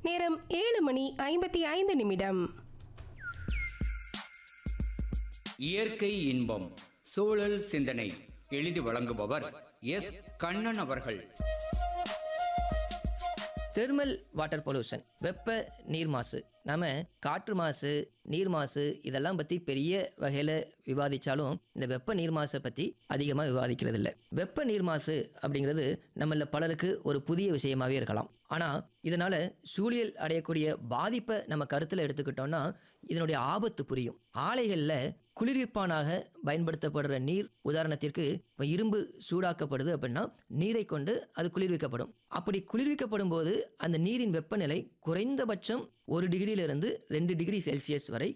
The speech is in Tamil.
நேரம் ஏழு மணி ஐம்பத்தி ஐந்து நிமிடம் இயற்கை இன்பம் சூழல் சிந்தனை எழுதி வழங்குபவர் எஸ் கண்ணன் அவர்கள் தெர்மல் வாட்டர் பொல்யூஷன் வெப்ப நீர் மாசு நாம காற்று மாசு நீர் மாசு இதெல்லாம் பற்றி பெரிய வகையில் விவாதித்தாலும் இந்த வெப்ப நீர் மாசை பற்றி அதிகமாக விவாதிக்கிறது இல்லை வெப்ப நீர் மாசு அப்படிங்கிறது நம்மள பலருக்கு ஒரு புதிய விஷயமாவே இருக்கலாம் ஆனால் இதனால் சூழியல் அடையக்கூடிய பாதிப்பை நம்ம கருத்தில் எடுத்துக்கிட்டோம்னா இதனுடைய ஆபத்து புரியும் ஆலைகளில் குளிர்விப்பானாக பயன்படுத்தப்படுற நீர் உதாரணத்திற்கு இப்போ இரும்பு சூடாக்கப்படுது அப்படின்னா நீரை கொண்டு அது குளிர்விக்கப்படும் அப்படி குளிர்விக்கப்படும் போது அந்த நீரின் வெப்பநிலை குறைந்தபட்சம் ஒரு டிகிரியிலிருந்து ரெண்டு டிகிரி செல்சியஸ் வரை